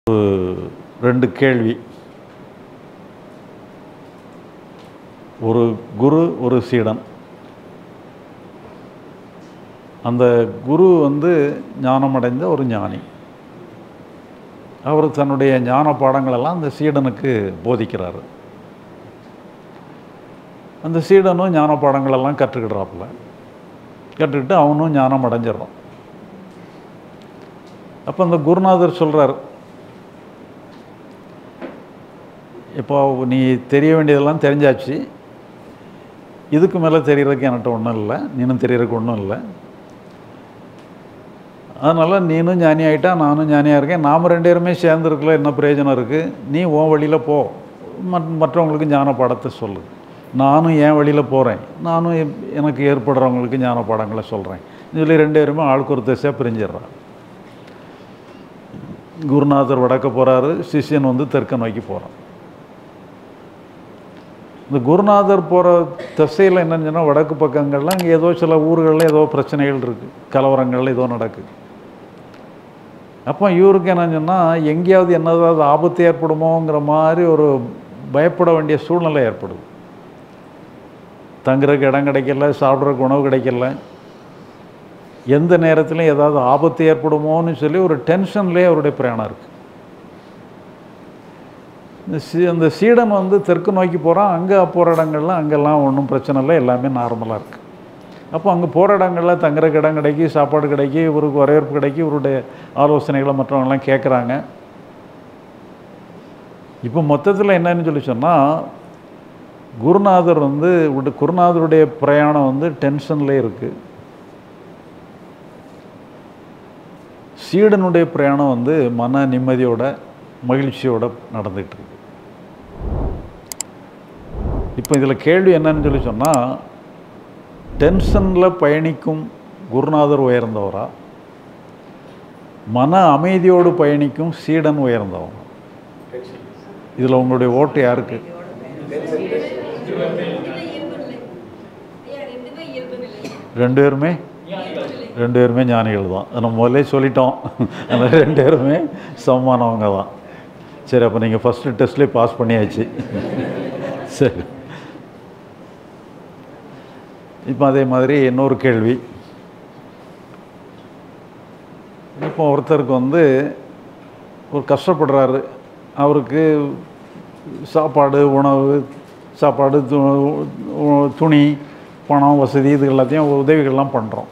ரெண்டு கேள்வி ஒரு குரு ஒரு சீடன் அந்த குரு வந்து ஞானமடைந்த ஒரு ஞானி அவர் தன்னுடைய ஞான பாடங்களெல்லாம் அந்த சீடனுக்கு போதிக்கிறாரு அந்த சீடனும் ஞான பாடங்களெல்லாம் கற்றுக்கிடுறாப்புல கற்றுக்கிட்டு அவனும் ஞானம் அடைஞ்சிடறான் அப்போ அந்த குருநாதர் சொல்கிறார் இப்போ நீ தெரிய வேண்டியதெல்லாம் தெரிஞ்சாச்சு இதுக்கு மேலே தெரியறதுக்கு என்கிட்ட ஒன்றும் இல்லை நீனும் தெரியறதுக்கு ஒன்றும் இல்லை அதனால் நீனும் ஞானி ஆகிட்டா நானும் ஞானியாக இருக்கேன் நாம் ரெண்டு பேருமே சேர்ந்துருக்கல என்ன பிரயோஜனம் இருக்குது நீ உன் வழியில் போ மற் மற்றவங்களுக்கு ஞான பாடத்தை சொல்லு நானும் என் வழியில் போகிறேன் நானும் எப்- எனக்கு ஏற்படுறவங்களுக்கு ஞான பாடங்களை சொல்கிறேன் இதில் ரெண்டு பேருமே ஆளுக்கு ஒரு திசையாக பிரிஞ்சிடுறான் குருநாதர் வடக்க போகிறாரு சிஷ்யன் வந்து தெற்க நோக்கி போகிறான் இந்த குருநாதர் போகிற திசையில் என்னன்னு சொன்னால் வடக்கு பக்கங்கள்லாம் இங்கே ஏதோ சில ஊர்களில் ஏதோ பிரச்சனைகள் இருக்குது கலவரங்கள் ஏதோ நடக்குது அப்போ இவருக்கு என்னன்னு சொன்னால் எங்கேயாவது என்னதாவது ஆபத்து ஏற்படுமோங்கிற மாதிரி ஒரு பயப்பட வேண்டிய சூழ்நிலை ஏற்படுது தங்குறதுக்கு இடம் கிடைக்கல சாப்பிட்றதுக்கு உணவு கிடைக்கல எந்த நேரத்திலும் ஏதாவது ஆபத்து ஏற்படுமோன்னு சொல்லி ஒரு டென்ஷன்லேயே அவருடைய பிரயாணம் இருக்குது இந்த சீ அந்த சீடன் வந்து தெற்கு நோக்கி போகிறான் அங்கே போகிற இடங்கள்லாம் அங்கெல்லாம் ஒன்றும் பிரச்சனை இல்லை எல்லாமே நார்மலாக இருக்குது அப்போ அங்கே போகிற இடங்களில் தங்குறதுக்கு இடம் கிடைக்கி சாப்பாடு கிடைக்கி இவருக்கு வரவேற்பு கிடைக்கி இவருடைய ஆலோசனைகளை மற்றவங்களாம் கேட்குறாங்க இப்போ மொத்தத்தில் என்னன்னு சொல்லி சொன்னால் குருநாதர் வந்து உட- குருநாதருடைய பிரயாணம் வந்து டென்ஷன்லேயே இருக்குது சீடனுடைய பிரயாணம் வந்து மன நிம்மதியோட மகிழ்ச்சியோட நடந்துகிட்டு இருக்கு இப்போ இதில் கேள்வி என்னன்னு சொல்லி சொன்னால் டென்ஷனில் பயணிக்கும் குருநாதர் உயர்ந்தவரா மன அமைதியோடு பயணிக்கும் சீடன் உயர்ந்தவரா இதில் உங்களுடைய ஓட்டு யாருக்கு ரெண்டு பேருமே ரெண்டு பேருமே ஞானிகள் தான் நம்ம முதல்ல சொல்லிட்டோம் அந்த ரெண்டு பேருமே சமமானவங்க தான் சரி அப்போ நீங்கள் ஃபஸ்ட்டு டெஸ்ட்லேயே பாஸ் பண்ணியாச்சு சரி இப்போ அதே மாதிரி இன்னொரு கேள்வி இப்போ ஒருத்தருக்கு வந்து ஒரு கஷ்டப்படுறாரு அவருக்கு சாப்பாடு உணவு சாப்பாடு து- உ- துணி பணம் வசதி இது எல்லாத்தையும் உதவிகள்லாம் பண்ணுறோம்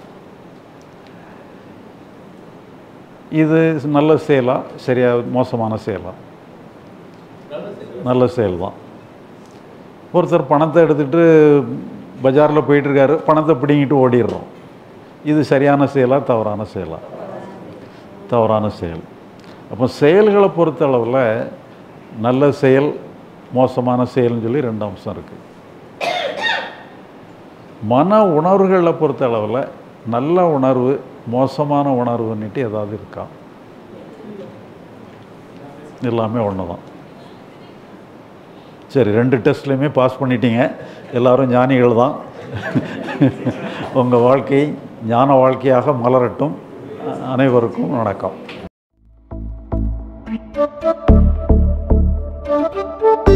இது நல்ல செயலா சரியா மோசமான செயலா நல்ல செயல் தான் ஒருத்தர் பணத்தை எடுத்துகிட்டு பஜாரில் போயிட்டுருக்காரு பணத்தை பிடிங்கிட்டு ஓடிடுறோம் இது சரியான செயலா தவறான செயலா தவறான செயல் அப்போ செயல்களை பொறுத்த அளவில் நல்ல செயல் மோசமான செயல்னு சொல்லி ரெண்டு அம்சம் இருக்குது மன உணர்வுகளை பொறுத்த அளவில் நல்ல உணர்வு மோசமான உணர்வுன்னுட்டு ஏதாவது இருக்கா எல்லாமே ஒன்று தான் சரி ரெண்டு டெஸ்ட்லேயுமே பாஸ் பண்ணிட்டீங்க எல்லாரும் ஞானிகள் தான் உங்கள் வாழ்க்கை ஞான வாழ்க்கையாக மலரட்டும் அனைவருக்கும் வணக்கம் Thank you.